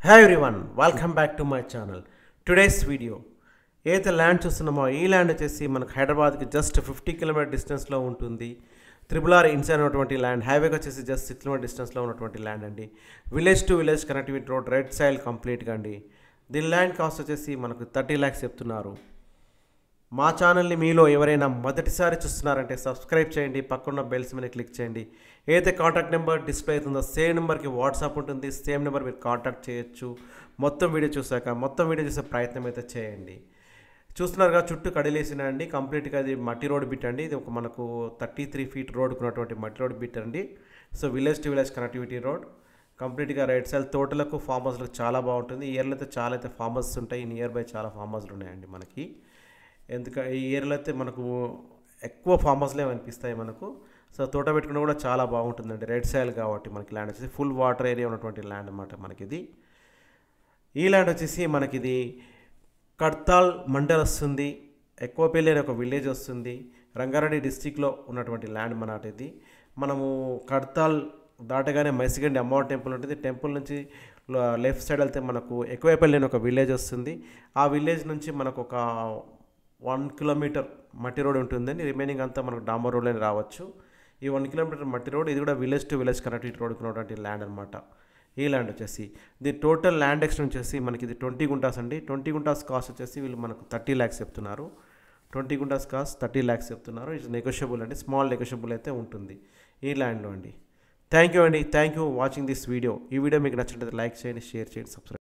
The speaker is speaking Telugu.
hi everyone welcome back to my channel today's video ఏదైతే ల్యాండ్ చూస్తున్నామో ఈ ల్యాండ్ వచ్చేసి మనకు హైదరాబాద్కి జస్ట్ ఫిఫ్టీ కిలోమీటర్ డిస్టెన్స్లో ఉంటుంది త్రిబుల్ ఆర్ ఇన్సైడ్ ఉన్నటువంటి ల్యాండ్ హైవేకి వచ్చేసి జస్ట్ సిక్స్ కిలోమీటర్ డిస్టెన్స్లో ఉన్నటువంటి ల్యాండ్ అండి village to village connectivity road red soil కంప్లీట్గా అండి దీని ల్యాండ్ కాస్ట్ వచ్చేసి మనకు థర్టీ ల్యాక్స్ చెప్తున్నారు మా ఛానల్ని మీలో ఎవరైనా మొదటిసారి చూస్తున్నారంటే సబ్స్క్రైబ్ చేయండి పక్కన్న బెల్స్ మీద క్లిక్ చేయండి ఏదైతే కాంటాక్ట్ నెంబర్ డిస్ప్లే అవుతుందో సేమ్ నెంబర్కి వాట్సాప్ ఉంటుంది సేమ్ నెంబర్ మీరు కాంటాక్ట్ చేయొచ్చు మొత్తం వీడియో చూసాక మొత్తం వీడియో చూసే ప్రయత్నం అయితే చేయండి చూస్తున్నారుగా చుట్టూ కడిలేసిన అండి కంప్లీట్గా అది మట్టి రోడ్ బిట్ అండి ఇది ఒక మనకు థర్టీ త్రీ ఫీట్ రోడ్కు ఉన్నటువంటి మట్టి రోడ్ బిట్ అండి so village to village connectivity road కంప్లీట్గా రైట్ సైడ్ తోటలకు ఫామ్ హౌస్లకు చాలా బాగుంటుంది ఈ ఇయర్లో అయితే చాలా అయితే ఫామ్ హౌస్ ఉంటాయి నియర్ బై చాలా ఫామ్ హౌస్లు ఉన్నాయండి మనకి ఎందుకంటే ఈ ఇయర్లో అయితే మనకు ఎక్కువ ఫామ్ హౌస్లే అనిపిస్తాయి మనకు సో తోట పెట్టుకున్న కూడా చాలా బాగుంటుందండి రెడ్ సైల్ కాబట్టి మనకి ల్యాండ్ వచ్చేసి ఫుల్ వాటర్ ఏరియా ఉన్నటువంటి ల్యాండ్ అనమాట మనకి ఇది ఈ ల్యాండ్ వచ్చేసి మనకి ఇది కడ్తాల్ మండల్ వస్తుంది ఎక్కువపల్లి అనే ఒక విలేజ్ వస్తుంది రంగారెడ్డి డిస్టిక్లో ఉన్నటువంటి ల్యాండ్ మనట ఇది మనము కడ్తాల్ దాటగానే మైసిగండి అమ్మవారి టెంపుల్ ఉంటుంది టెంపుల్ నుంచి లెఫ్ట్ సైడ్ వెళ్తే మనకు ఎక్కువపల్లి అనే ఒక విలేజ్ వస్తుంది ఆ విలేజ్ నుంచి మనకు ఒక వన్ కిలోమీటర్ మట్టి రోడ్ ఉంటుందండి రిమైనింగ్ అంతా మనకు డాంబర్ రోడ్లోనే రావచ్చు ఈ వన్ కిలోమీటర్ మట్టి రోడ్ ఇది కూడా విలేజ్ టు విలేజ్ కనెక్టివిటీ రోడ్కి ఉన్నటువంటి ల్యాండ్ అనమాట ఈ ల్యాండ్ వచ్చేసి ఇది టోటల్ ల్యాండ్ ఎక్స్టెంట్ వచ్చేసి మనకి ఇది ట్వంటీ గుంటాస్ అండి ట్వంటీ గుంటాస్ కాస్ట్ వచ్చేసి వీళ్ళు మనకు థర్టీ ల్యాక్స్ చెప్తున్నారు twenty guntas cost thirty lakhs చెప్తున్నారు ఇట్స్ నెగోషియబుల్ అండి స్మాల్ నెగోషియబుల్ అయితే ఉంటుంది ఈ ల్యాండ్లో అండి థ్యాంక్ యూ అండి thank you watching this video ఈ వీడియో మీకు నచ్చినట్లయితే లైక్ చేయండి షేర్ చేయండి సబ్స్క్రైబ్